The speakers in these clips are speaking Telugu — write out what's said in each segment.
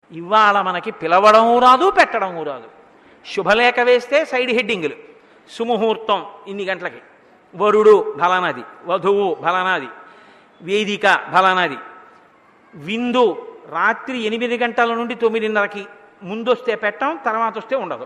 ఇవాళ మనకి పిలవడం రాదు పెట్టడం రాదు శుభలేఖ వేస్తే సైడ్ హెడ్డింగులు సుముహూర్తం ఇన్ని గంటలకి వరుడు ఫలానాది వధువు ఫలానాది వేదిక ఫలానాది విందు రాత్రి ఎనిమిది గంటల నుండి తొమ్మిదిన్నరకి ముందొస్తే పెట్టం తర్వాత వస్తే ఉండదు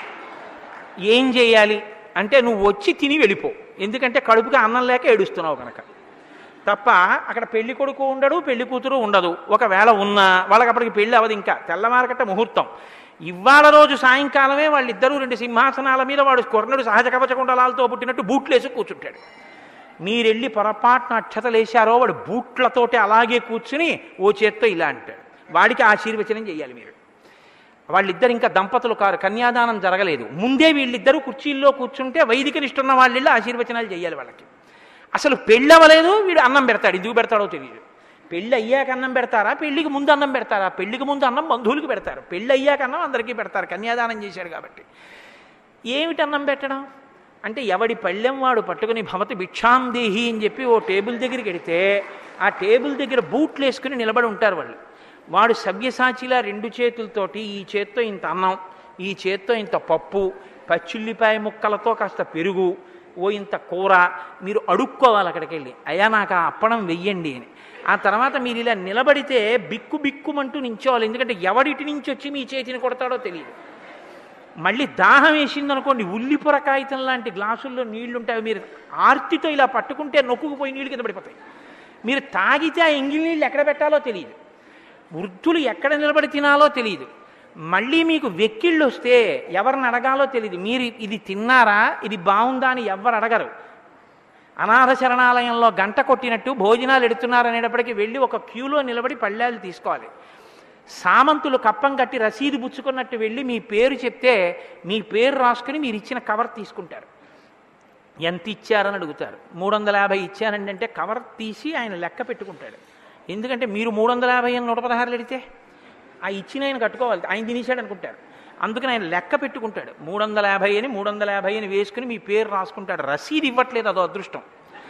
ఏం చేయాలి అంటే నువ్వు వచ్చి తిని వెళ్ళిపో ఎందుకంటే కడుపుకి అన్నం లేక ఏడుస్తున్నావు కనుక తప్ప అక్కడ పెళ్లి కొడుకు ఉండడు పెళ్లి కూతురు ఉండదు ఒకవేళ ఉన్నా వాళ్ళకి అప్పటికి పెళ్లి అవ్వదు ఇంకా తెల్లవారకట్ట ముహూర్తం ఇవాళ రోజు సాయంకాలమే వాళ్ళిద్దరూ రెండు సింహాసనాల మీద వాడు కొర్ణుడు సహజ కవచకుండలాలతో పుట్టినట్టు బూట్లేసి కూర్చుంటాడు మీరెళ్ళి పొరపాటున అక్షతలేశారో వాడు బూట్లతోటి అలాగే కూర్చుని ఓ చేత్తో ఇలా అంటాడు వాడికి ఆశీర్వచనం చేయాలి మీరు వాళ్ళిద్దరు ఇంకా దంపతులు కారు కన్యాదానం జరగలేదు ముందే వీళ్ళిద్దరూ కుర్చీల్లో కూర్చుంటే వైదిక నిష్ఠున్న వాళ్ళిళ్ళు ఆశీర్వచనాలు చేయాలి వాళ్ళకి అసలు పెళ్ళవలేదు వీడు అన్నం పెడతాడు ఎందుకు పెడతాడో తెలియదు పెళ్ళి అయ్యాక అన్నం పెడతారా పెళ్లికి ముందు అన్నం పెడతారా పెళ్లికి ముందు అన్నం బంధువులకు పెడతారు పెళ్ళి అయ్యాక అన్నం అందరికీ పెడతారు కన్యాదానం చేశాడు కాబట్టి ఏమిటి అన్నం పెట్టడం అంటే ఎవడి పళ్ళెం వాడు పట్టుకుని భవతి భిక్షాం దేహి అని చెప్పి ఓ టేబుల్ దగ్గరికి వెడితే ఆ టేబుల్ దగ్గర బూట్లు వేసుకుని నిలబడి ఉంటారు వాళ్ళు వాడు సవ్యసాచిలా రెండు చేతులతోటి ఈ చేత్తో ఇంత అన్నం ఈ చేత్తో ఇంత పప్పు పచ్చిల్లిపాయ ముక్కలతో కాస్త పెరుగు ఓ ఇంత కూర మీరు అడుక్కోవాలి అక్కడికి వెళ్ళి అయ్యా నాకు ఆ అప్పడం వెయ్యండి అని ఆ తర్వాత మీరు ఇలా నిలబడితే బిక్కు బిక్కుమంటూ నించోవాలి ఎందుకంటే ఎవడిటి నుంచి వచ్చి మీ చేతిని కొడతాడో తెలియదు మళ్ళీ దాహం వేసిందనుకోండి ఉల్లిపొర కాగితం లాంటి గ్లాసుల్లో నీళ్లు ఉంటాయి మీరు ఆర్తితో ఇలా పట్టుకుంటే నొక్కుకుపోయి నీళ్ళు కింద పడిపోతాయి మీరు తాగితే ఆ ఎంగిలి నీళ్ళు ఎక్కడ పెట్టాలో తెలియదు వృద్ధులు ఎక్కడ నిలబడి తినాలో తెలియదు మళ్ళీ మీకు వెక్కిళ్ళు వస్తే ఎవరిని అడగాలో తెలియదు మీరు ఇది తిన్నారా ఇది బాగుందా అని ఎవరు అడగరు అనాథ శరణాలయంలో గంట కొట్టినట్టు భోజనాలు ఎడుతున్నారనేటప్పటికీ వెళ్ళి ఒక క్యూలో నిలబడి పళ్ళాలు తీసుకోవాలి సామంతులు కప్పం కట్టి రసీదు పుచ్చుకున్నట్టు వెళ్ళి మీ పేరు చెప్తే మీ పేరు రాసుకుని మీరు ఇచ్చిన కవర్ తీసుకుంటారు ఎంత ఇచ్చారని అడుగుతారు మూడు వందల యాభై ఇచ్చానండి అంటే కవర్ తీసి ఆయన లెక్క పెట్టుకుంటాడు ఎందుకంటే మీరు మూడు వందల యాభై అని నూట పదహారులు అడిగితే ఆ ఇచ్చిన ఆయన కట్టుకోవాలి ఆయన తినేశాడు అనుకుంటారు అందుకని ఆయన లెక్క పెట్టుకుంటాడు మూడు వందల యాభై అని మూడు వందల యాభై అని వేసుకుని మీ పేరు రాసుకుంటాడు రసీదు ఇవ్వట్లేదు అదో అదృష్టం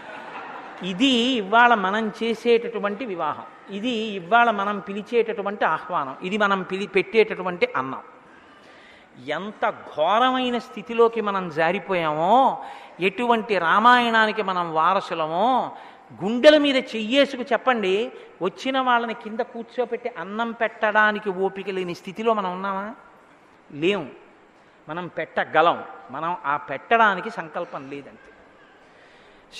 ఇది ఇవాళ మనం చేసేటటువంటి వివాహం ఇది ఇవాళ మనం పిలిచేటటువంటి ఆహ్వానం ఇది మనం పిలి పెట్టేటటువంటి అన్నం ఎంత ఘోరమైన స్థితిలోకి మనం జారిపోయామో ఎటువంటి రామాయణానికి మనం వారసులమో గుండెల మీద చెయ్యేసుకు చెప్పండి వచ్చిన వాళ్ళని కింద కూర్చోపెట్టి అన్నం పెట్టడానికి ఓపిక లేని స్థితిలో మనం ఉన్నామా లేము మనం పెట్టగలం మనం ఆ పెట్టడానికి సంకల్పం లేదంతే